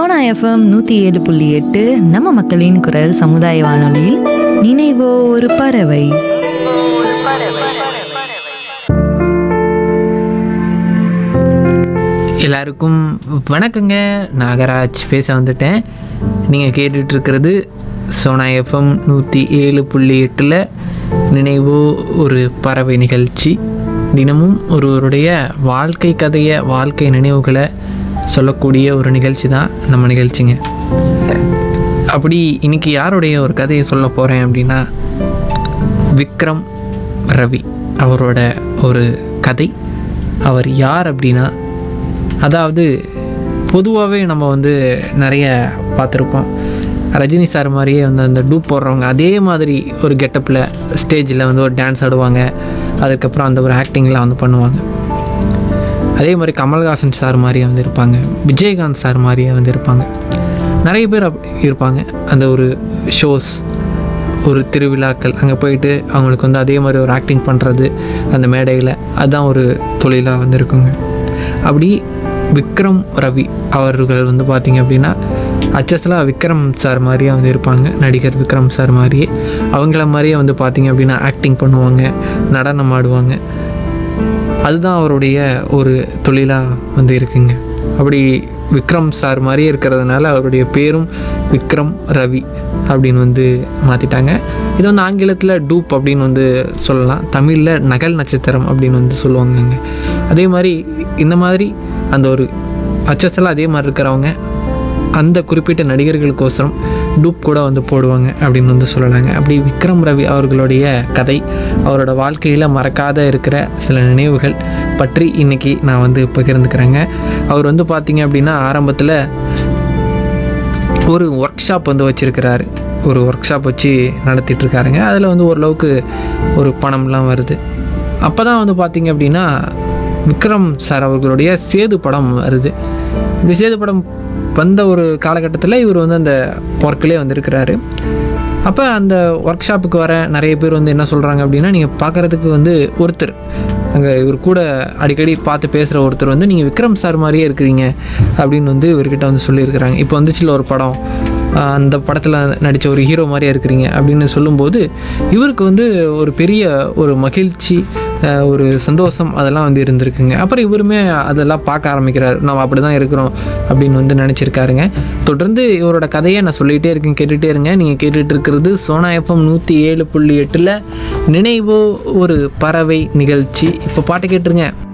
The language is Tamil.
சோனா எஃப்எம் நூற்றி ஏழு புள்ளி எட்டு நம்ம மக்களின் குரல் சமுதாய வானொலியில் நினைவோ ஒரு பறவை எல்லாருக்கும் வணக்கங்க நாகராஜ் பேச வந்துட்டேன் நீங்கள் கேட்டுட்டு இருக்கிறது சோனா எஃப்எம் நூற்றி ஏழு புள்ளி எட்டில் நினைவோ ஒரு பறவை நிகழ்ச்சி தினமும் ஒருவருடைய வாழ்க்கை கதையை வாழ்க்கை நினைவுகளை சொல்லக்கூடிய ஒரு நிகழ்ச்சி தான் நம்ம நிகழ்ச்சிங்க அப்படி இன்னைக்கு யாருடைய ஒரு கதையை சொல்ல போகிறேன் அப்படின்னா விக்ரம் ரவி அவரோட ஒரு கதை அவர் யார் அப்படின்னா அதாவது பொதுவாகவே நம்ம வந்து நிறைய பார்த்துருப்போம் ரஜினி சார் மாதிரியே வந்து அந்த டூப் போடுறவங்க அதே மாதிரி ஒரு கெட்டப்பில் ஸ்டேஜில் வந்து ஒரு டான்ஸ் ஆடுவாங்க அதுக்கப்புறம் அந்த ஒரு ஆக்டிங்லாம் வந்து பண்ணுவாங்க அதே மாதிரி கமல்ஹாசன் சார் மாதிரியே வந்து இருப்பாங்க விஜயகாந்த் சார் மாதிரியே வந்து இருப்பாங்க நிறைய பேர் அப் இருப்பாங்க அந்த ஒரு ஷோஸ் ஒரு திருவிழாக்கள் அங்கே போயிட்டு அவங்களுக்கு வந்து அதே மாதிரி ஒரு ஆக்டிங் பண்ணுறது அந்த மேடையில் அதுதான் ஒரு தொழிலாக வந்து இருக்குங்க அப்படி விக்ரம் ரவி அவர்கள் வந்து பார்த்திங்க அப்படின்னா அச்சஸ்லாம் விக்ரம் சார் மாதிரியே வந்து இருப்பாங்க நடிகர் விக்ரம் சார் மாதிரியே அவங்கள மாதிரியே வந்து பார்த்திங்க அப்படின்னா ஆக்டிங் பண்ணுவாங்க நடனம் ஆடுவாங்க அதுதான் அவருடைய ஒரு தொழிலாக வந்து இருக்குங்க அப்படி விக்ரம் சார் மாதிரியே இருக்கிறதுனால அவருடைய பேரும் விக்ரம் ரவி அப்படின்னு வந்து மாற்றிட்டாங்க இது வந்து ஆங்கிலத்தில் டூப் அப்படின்னு வந்து சொல்லலாம் தமிழில் நகல் நட்சத்திரம் அப்படின்னு வந்து சொல்லுவாங்கங்க அதே மாதிரி இந்த மாதிரி அந்த ஒரு அச்சஸ்லாம் அதே மாதிரி இருக்கிறவங்க அந்த குறிப்பிட்ட நடிகர்களுக்கோசரம் டூப் கூட வந்து போடுவாங்க அப்படின்னு வந்து சொல்லலாங்க அப்படி விக்ரம் ரவி அவர்களுடைய கதை அவரோட வாழ்க்கையில் மறக்காத இருக்கிற சில நினைவுகள் பற்றி இன்னைக்கு நான் வந்து பகிர்ந்துக்கிறேங்க அவர் வந்து பார்த்தீங்க அப்படின்னா ஆரம்பத்தில் ஒரு ஒர்க் ஷாப் வந்து வச்சுருக்கிறாரு ஒரு ஒர்க் ஷாப் வச்சு நடத்திட்டு இருக்காருங்க அதில் வந்து ஓரளவுக்கு ஒரு பணம்லாம் வருது அப்போ தான் வந்து பார்த்தீங்க அப்படின்னா விக்ரம் சார் அவர்களுடைய சேது படம் வருது இப்படி சேது படம் வந்த ஒரு காலகட்டத்தில் இவர் வந்து அந்த ஒர்க்கிலே வந்திருக்கிறாரு அப்போ அந்த ஒர்க் ஷாப்புக்கு வர நிறைய பேர் வந்து என்ன சொல்கிறாங்க அப்படின்னா நீங்கள் பார்க்குறதுக்கு வந்து ஒருத்தர் அங்கே இவர் கூட அடிக்கடி பார்த்து பேசுகிற ஒருத்தர் வந்து நீங்கள் விக்ரம் சார் மாதிரியே இருக்கிறீங்க அப்படின்னு வந்து இவர்கிட்ட வந்து சொல்லியிருக்கிறாங்க இப்போ வந்துச்சுல ஒரு படம் ஆஹ் அந்த படத்தில் நடித்த ஒரு ஹீரோ மாதிரியே இருக்கிறீங்க அப்படின்னு சொல்லும்போது இவருக்கு வந்து ஒரு பெரிய ஒரு மகிழ்ச்சி ஆஹ் ஒரு சந்தோஷம் அதெல்லாம் வந்து இருந்திருக்குங்க அப்புறம் இவருமே அதெல்லாம் பார்க்க ஆரம்பிக்கிறார் நம்ம அப்படி தான் இருக்கிறோம் அப்படின்னு வந்து நினச்சிருக்காருங்க தொடர்ந்து இவரோட கதையை நான் சொல்லிகிட்டே இருக்கேன் கேட்டுகிட்டே இருங்க நீங்கள் கேட்டுட்டு இருக்கிறது சோனா எஃப்எம் நூற்றி ஏழு புள்ளி எட்டில் நினைவோ ஒரு பறவை நிகழ்ச்சி இப்போ பாட்டு கேட்டுருங்க